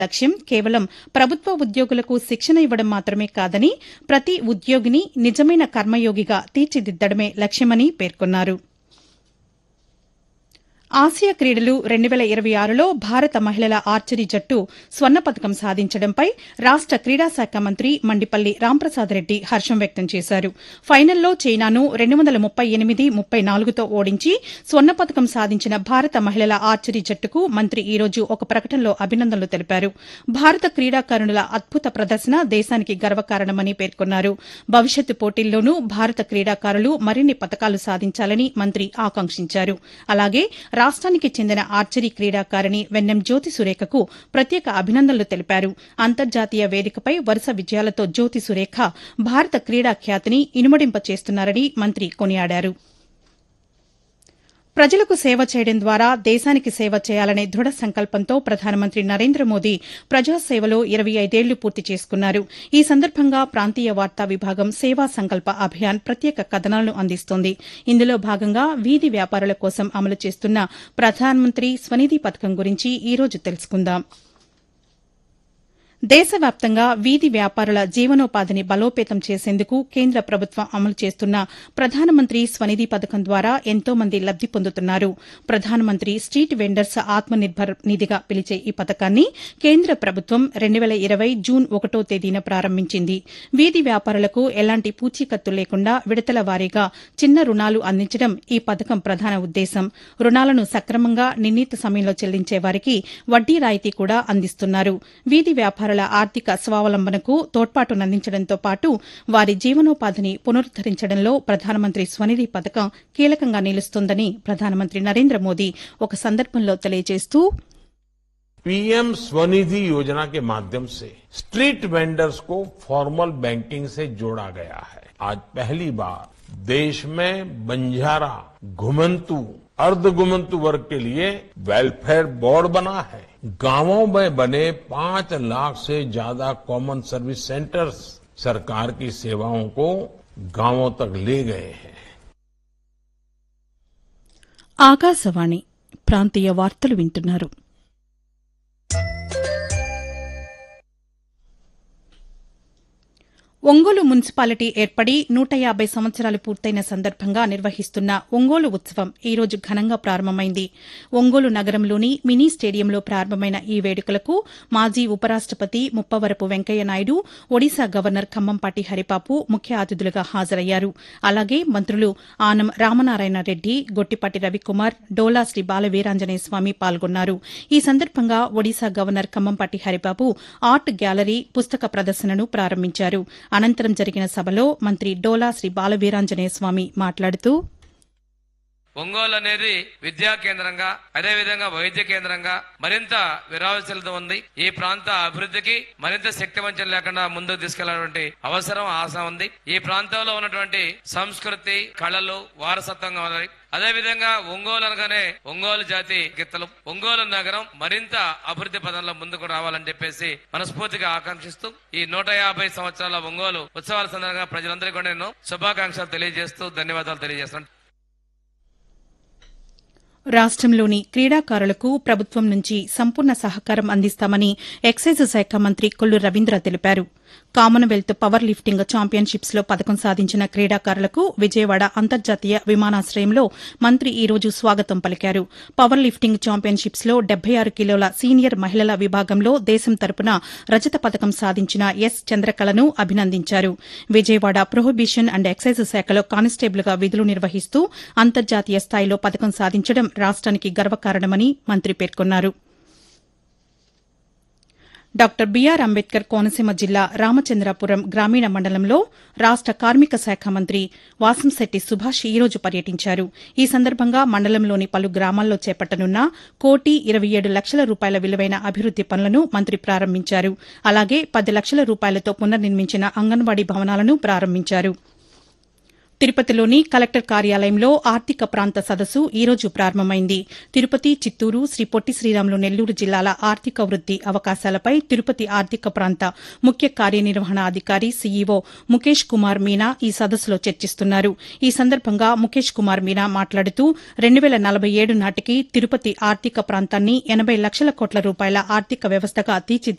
లక్ష్యం కేవలం ప్రభుత్వ ఉద్యోగులకు శిక్షణ ఇవ్వడం మాత్రమే కాదని ప్రతి ఉద్యోగిని నిజమైన కర్మయోగిగా తీర్చిదిద్దడమే లక్ష్యమని పేర్కొన్నారు ఆసియా క్రీడలు రెండు వేల ఇరవై ఆరులో భారత మహిళల ఆర్చరీ జట్టు స్వర్ణ పథకం సాధించడంపై రాష్ట క్రీడా శాఖ మంత్రి మండిపల్లి రాంప్రసాద్ రెడ్డి హర్షం వ్యక్తం చేశారు ఫైనల్లో చైనాను రెండు వందల ముప్పై ఎనిమిది ముప్పై నాలుగుతో ఓడించి స్వర్ణ పథకం సాధించిన భారత మహిళల ఆర్చరీ జట్టుకు మంత్రి ఈ రోజు ఒక ప్రకటనలో అభినందనలు తెలిపారు భారత క్రీడాకారుణుల అద్భుత ప్రదర్శన దేశానికి గర్వకారణమని పేర్కొన్నారు భవిష్యత్తు పోటీల్లోనూ భారత క్రీడాకారులు మరిన్ని పతకాలు సాధించాలని మంత్రి ఆకాంక్షించారు అలాగే రాష్ట్రానికి చెందిన ఆర్చరీ క్రీడాకారిణి వెన్నెం జ్యోతి సురేఖకు ప్రత్యేక అభినందనలు తెలిపారు అంతర్జాతీయ వేదికపై వరుస విజయాలతో జ్యోతి సురేఖ భారత క్రీడా ఖ్యాతిని ఇనుమడింప చేస్తున్నారని మంత్రి కొనియాడారు ప్రజలకు సేవ చేయడం ద్వారా దేశానికి సేవ చేయాలనే దృఢ సంకల్పంతో ప్రధానమంత్రి నరేంద్ర మోదీ ప్రజాసేవలో ఇరవై ఐదేళ్లు పూర్తి చేసుకున్నారు ఈ సందర్భంగా ప్రాంతీయ వార్తా విభాగం సేవా సంకల్ప అభియాన్ ప్రత్యేక కథనాలను అందిస్తోంది ఇందులో భాగంగా వీధి వ్యాపారుల కోసం అమలు చేస్తున్న ప్రధానమంత్రి స్వనిధి పథకం గురించి ఈ రోజు తెలుసుకుందాం దేశవ్యాప్తంగా వీధి వ్యాపారుల జీవనోపాధిని బలోపేతం చేసేందుకు కేంద్ర ప్రభుత్వం అమలు చేస్తున్న ప్రధానమంత్రి స్వనిధి పథకం ద్వారా ఎంతో మంది లబ్ది పొందుతున్నారు ప్రధానమంత్రి స్ట్రీట్ వెండర్స్ ఆత్మనిర్భర్ నిధిగా పిలిచే ఈ పథకాన్ని కేంద్ర ప్రభుత్వం రెండు వేల ఇరవై జూన్ ఒకటో తేదీన ప్రారంభించింది వీధి వ్యాపారులకు ఎలాంటి పూచీకత్తు లేకుండా విడతల వారీగా చిన్న రుణాలు అందించడం ఈ పథకం ప్రధాన ఉద్దేశం రుణాలను సక్రమంగా నిర్ణీత సమయంలో చెల్లించే వారికి వడ్డీ రాయితీ కూడా అందిస్తున్నారు వీధి వ్యాపారుల ఆర్థిక స్వావలంబనకు తోడ్పాటునందించడంతో పాటు వారి జీవనోపాధిని పునరుద్దరించడంలో ప్రధానమంత్రి స్వనిధి పథకం కీలకంగా నిలుస్తోందని ప్రధానమంత్రి నరేంద్ర మోదీ ఒక సందర్భంలో తెలియజేస్తూ पीएम स्वनिधि योजना के माध्यम से स्ट्रीट वेंडर्स को फॉर्मल बैंकिंग से जोड़ा गया है आज पहली बार देश में बंजारा घुमंतु अर्ध घुमंतु वर्ग के लिए वेलफेयर बोर्ड बना है गांवों में बने पांच लाख से ज्यादा कॉमन सर्विस सेंटर्स सरकार की सेवाओं को गांवों तक ले गए हैं ఆకాశవాణి ప్రాంతీయ వార్తలు వింటున్నారు ఒంగోలు మున్సిపాలిటీ ఏర్పడి నూట యాబై సంవత్సరాలు పూర్తయిన సందర్భంగా నిర్వహిస్తున్న ఒంగోలు ఉత్సవం ఈ రోజు ఘనంగా ప్రారంభమైంది ఒంగోలు నగరంలోని మినీ స్టేడియంలో ప్రారంభమైన ఈ వేడుకలకు మాజీ ఉపరాష్టపతి ముప్పవరపు వెంకయ్య నాయుడు ఒడిశా గవర్నర్ ఖమ్మంపాటి హరిపాపు ముఖ్య అతిథులుగా హాజరయ్యారు అలాగే మంత్రులు ఆనం రామనారాయణ రెడ్డి గొట్టిపాటి రవికుమార్ డోలా శ్రీ బాలవీరాంజనేయ స్వామి పాల్గొన్నారు ఈ సందర్భంగా Odisha governor Kambhampati Haribabu art gallery పుస్తక ప్రదర్శనను ప్రారంభించారు అనంతరం జరిగిన సభలో మంత్రి డోలా శ్రీ బాలవీరాంజనేయ స్వామి మాట్లాడుతూ ఒంగోలు అనేది విద్యా కేంద్రంగా అదే విధంగా వైద్య కేంద్రంగా మరింత విరావశలత ఉంది ఈ ప్రాంత అభివృద్ధికి మరింత శక్తివంచన లేకుండా ముందుకు తీసుకెళ్లాలంటే అవసరం ఆశ ఉంది ఈ ప్రాంతంలో ఉన్నటువంటి సంస్కృతి కళలు వారసత్వంగా ఉన్నాయి అదే విధంగా ఒంగోలు అనగానే ఒంగోలు జాతి గిత్తలు ఒంగోలు నగరం మరింత అభివృద్ధి పదంలో ముందుకు రావాలని చెప్పేసి మనస్ఫూర్తిగా ఆకాంక్షిస్తూ ఈ నూట యాభై సంవత్సరాల ఒంగోలు ఉత్సవాల సందర్భంగా ప్రజలందరికీ కూడా నేను శుభాకాంక్షలు తెలియజేస్తూ ధన్యవాదాలు తెలియజేస్తున్నాను రాష్టంలోని క్రీడాకారులకు ప్రభుత్వం నుంచి సంపూర్ణ సహకారం అందిస్తామని ఎక్సైజ్ శాఖ మంత్రి కొల్లు రవీంద్ర తెలిపారు కామన్వెల్త్ పవర్ లిఫ్టింగ్ ఛాంపియన్షిప్స్ లో పథకం సాధించిన క్రీడాకారులకు విజయవాడ అంతర్జాతీయ విమానాశ్రయంలో మంత్రి ఈ రోజు స్వాగతం పలికారు పవర్ లిఫ్టింగ్ ఛాంపియన్షిప్స్ లో డెబ్బై ఆరు కిలోల సీనియర్ మహిళల విభాగంలో దేశం తరపున రజత పథకం సాధించిన ఎస్ చంద్రకళను అభినందించారు విజయవాడ ప్రొహిబిషన్ అండ్ ఎక్సైజ్ శాఖలో కానిస్టేబుల్ గా విధులు నిర్వహిస్తూ అంతర్జాతీయ స్థాయిలో పథకం సాధించడం రాష్ట్రానికి గర్వకారణమని మంత్రి పేర్కొన్నారు డాక్టర్ బీఆర్ అంబేద్కర్ కోనసీమ జిల్లా రామచంద్రాపురం గ్రామీణ మండలంలో రాష్ట కార్మిక శాఖ మంత్రి వాసంశెట్టి సుభాష్ ఈ రోజు పర్యటించారు ఈ సందర్భంగా మండలంలోని పలు గ్రామాల్లో చేపట్టనున్న కోటి ఇరవై ఏడు లక్షల రూపాయల విలువైన అభివృద్ది పనులను మంత్రి ప్రారంభించారు అలాగే పది లక్షల రూపాయలతో పునర్నిర్మించిన అంగన్వాడీ భవనాలను ప్రారంభించారు తిరుపతిలోని కలెక్టర్ కార్యాలయంలో ఆర్థిక ప్రాంత సదస్సు ఈ రోజు ప్రారంభమైంది తిరుపతి చిత్తూరు శ్రీ పొట్టి శ్రీరాములు నెల్లూరు జిల్లాల ఆర్థిక వృద్ది అవకాశాలపై తిరుపతి ఆర్థిక ప్రాంత ముఖ్య కార్యనిర్వహణాధికారి సీఈఓ ముఖేష్ కుమార్ మీనా ఈ సదస్సులో చర్చిస్తున్నారు ఈ సందర్భంగా ముఖేష్ కుమార్ మీనా మాట్లాడుతూ రెండు వేల నలభై ఏడు నాటికి తిరుపతి ఆర్థిక ప్రాంతాన్ని ఎనబై లక్షల కోట్ల రూపాయల ఆర్థిక వ్యవస్థగా తీర్చిదిద్దాలని